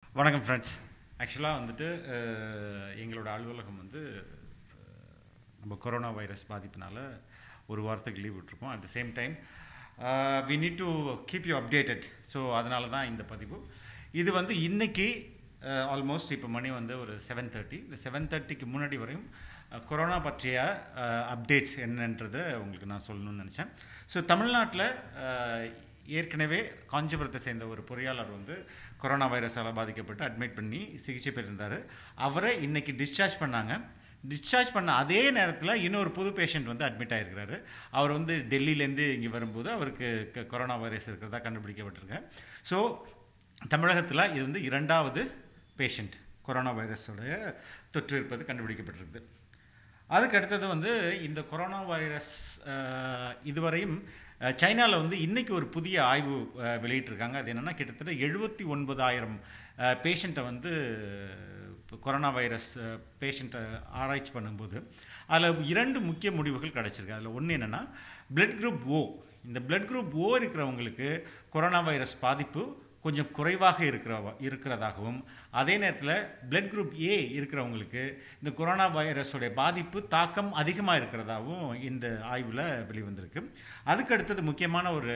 வணக்கம் ஃப்ரெண்ட்ஸ் ஆக்சுவலாக வந்துட்டு அஹ், எங்களோட அலுவலகம் வந்து அஹ், நம்ம கொரோனா வைரஸ் பாதிப்புனால ஒரு வாரத்துக்கு லீவ் விட்டுருக்கோம் at the same time we need to keep you updated so அதனால தான் இந்த பதிவு இது வந்து இன்னைக்கு ஆல்மோஸ்ட் இப்போ மணி வந்து ஒரு செவன் தேர்ட்டி இந்த செவன் தேர்ட்டிக்கு முன்னாடி வரையும் அஹ், கொரோனா பற்றிய அப்டேட்ஸ் என்னன்றதை உங்களுக்கு நான் சொல்லணும்னு நினச்சேன் ஸோ தமிழ்நாட்டில் ஏற்கனவே காஞ்சிபுரத்தை சேர்ந்த ஒரு பொறியாளர் வந்து கொரோனா வைரஸால் பாதிக்கப்பட்டு அட்மிட் பண்ணி சிகிச்சை பெற்றிருந்தார் அவரை இன்னைக்கு டிஸ்சார்ஜ் பண்ணாங்க டிஸ்சார்ஜ் பண்ண அதே நேரத்தில் இன்னொரு புது பேஷண்ட் வந்து அட்மிட் ஆகிருக்கிறாரு அவர் வந்து டெல்லியிலேருந்து இங்கே வரும்போது அவருக்கு க- கொரோனா வைரஸ் இருக்கிறதா கண்டுபிடிக்கப்பட்டிருக்கு ஸோ தமிழகத்தில் இது வந்து இரண்டாவது பேஷண்ட் கொரோனா வைரஸோடைய தொற்று இருப்பது கண்டுபிடிக்கப்பட்டிருக்குது அதுக்கு அடுத்தது வந்து இந்த கொரோனா வைரஸ் அஹ், இதுவரையும் சைனாவில் வந்து இன்னைக்கு ஒரு புதிய ஆய்வு அஹ், வெளியிட்டிருக்காங்க அது என்னென்னா கிட்டத்தட்ட எழுபத்தி ஒன்பதாயிரம் பேஷண்ட்டை வந்து இப்போ கொரோனா வைரஸ் பேஷண்ட்டை ஆராய்ச்சி பண்ணும்போது அதில் இரண்டு முக்கிய முடிவுகள் கிடச்சிருக்கு அதில் ஒன்று என்னென்னா பிளட் குரூப் ஓ இந்த பிளட் குரூப் ஓ இருக்கிறவங்களுக்கு கொரோனா வைரஸ் பாதிப்பு கொஞ்சம் குறைவாக இருக்கிற இருக்கிறதாகவும் அதே நேரத்தில் பிளட் குரூப் ஏ இருக்கிறவங்களுக்கு இந்த கொரோனா வைரஸோடைய பாதிப்பு தாக்கம் அதிகமாக இருக்கிறதாகவும் இந்த ஆய்வில் வெளிவந்திருக்கு அதுக்கு அடுத்தது முக்கியமான ஒரு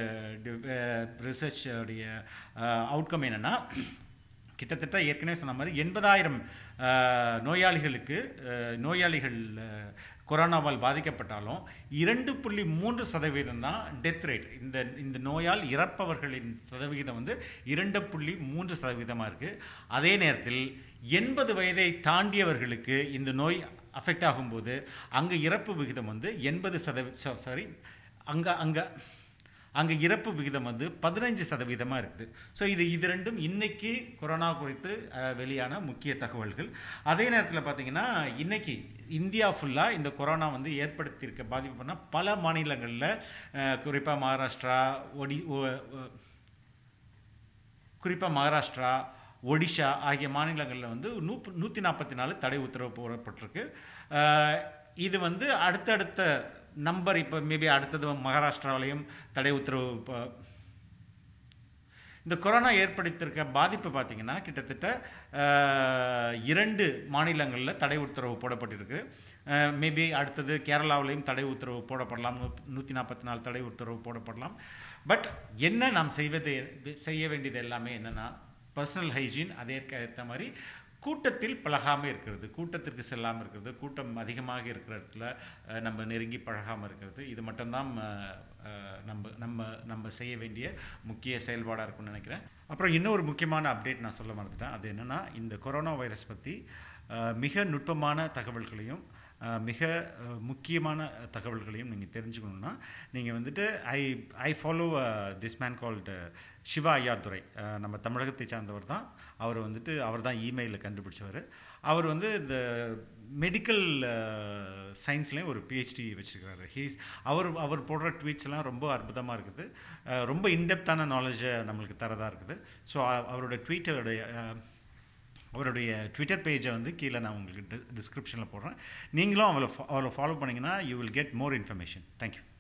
ரிசர்ச் உடைய அவுட்கம் என்னென்னா கிட்டத்தட்ட ஏற்கனவே சொன்ன மாதிரி எண்பதாயிரம் நோயாளிகளுக்கு அஹ், நோயாளிகள் அஹ், கொரோனாவால் பாதிக்கப்பட்டாலும் இரண்டு புள்ளி மூன்று சதவீதம் தான் டெத் ரேட் இந்த இந்த நோயால் இறப்பவர்களின் சதவிகிதம் வந்து இரண்டு புள்ளி மூன்று சதவீதமாக இருக்குது அதே நேரத்தில் எண்பது வயதை தாண்டியவர்களுக்கு இந்த நோய் அஃபெக்ட் ஆகும்போது அங்கே இறப்பு விகிதம் வந்து எண்பது சதவீ சாரி அங்கே அங்கே அங்கே இறப்பு விகிதம் வந்து பதினஞ்சு சதவீதமாக இருக்குது ஸோ இது இது ரெண்டும் இன்னைக்கு கொரோனா குறித்து அஹ், வெளியான முக்கிய தகவல்கள் அதே நேரத்தில் பார்த்தீங்கன்னா இன்னைக்கு இந்தியா ஃபுல்லாக இந்த கொரோனா வந்து ஏற்படுத்தியிருக்க பாதிப்பு பண்ண பல மாநிலங்களில் குறிப்பாக மகாராஷ்டிரா ஒடி ஒ- ஒ- குறிப்பாக மகாராஷ்டிரா ஒடிஷா ஆகிய மாநிலங்களில் வந்து நூ நூற்றி நாற்பத்தி நாலு தடை உத்தரவு போடப்பட்டிருக்கு அஹ், இது வந்து அடுத்தடுத்த நம்பர் இப்போ மேபி அடுத்தது மகாராஷ்டிராவிலையும் தடை உத்தரவு ப- இந்த கொரோனா ஏற்படுத்தியிருக்க பாதிப்பு பார்த்தீங்கன்னா கிட்டத்தட்ட அஹ், இரண்டு மாநிலங்களில் தடை உத்தரவு போடப்பட்டிருக்கு மேபி அடுத்தது கேரளாவிலையும் தடை உத்தரவு போடப்படலாம் நூற்றி நாற்பத்தி நாலு தடை உத்தரவு போடப்படலாம் பட் என்ன நாம் செய்வது செய்ய வேண்டியது எல்லாமே என்னென்னா பர்சனல் ஹைஜீன் அதே ஏற்ற மாதிரி கூட்டத்தில் பழகாமல் இருக்கிறது கூட்டத்திற்கு செல்லாமல் இருக்கிறது கூட்டம் அதிகமாக இருக்கிற இடத்துல அஹ், நம்ம நெருங்கி பழகாமல் இருக்கிறது இது மட்டும்தான் அஹ், அஹ், நம்ம நம்ம நம்ம செய்ய வேண்டிய முக்கிய செயல்பாடாக இருக்கும்னு நினைக்கிறேன் அப்புறம் இன்னொரு முக்கியமான அப்டேட் நான் சொல்ல மறந்துட்டேன் அது என்னென்னா இந்த கொரோனா வைரஸ் பற்றி அஹ், மிக நுட்பமான தகவல்களையும் அஹ், மிக அஹ், முக்கியமான தகவல்களையும் நீங்கள் தெரிஞ்சுக்கணுன்னா நீங்கள் வந்துட்டு I I follow this man called Shiva Ayyadurai ah, நம்ம தமிழகத்தை சார்ந்தவர் தான் அவர் வந்துட்டு அவர் தான் இமெயிலில் கண்டுபிடிச்சவர் அவர் வந்து இந்த மெடிக்கல் சயின்ஸ்லேயும் ஒரு பிஹெச்டி வச்சுருக்காரு ஹீஸ் அவர் அவர் போடுற ட்வீட்ஸ் எல்லாம் ரொம்ப அற்புதமாக இருக்குது அஹ், ரொம்ப இன்டெப்த்தான நாலேஜை நம்மளுக்கு தரதாக இருக்குது ஸோ அவரோட ட்வீட்டோடைய அவருடைய ட்விட்டர் பேஜை வந்து கீழே நான் உங்களுக்கு டிஸ்கிரிப்ஷனில் போடுறேன் நீங்களும் அவளை அவளை ஃபாலோ பண்ணிங்கன்னா you will get more information thank you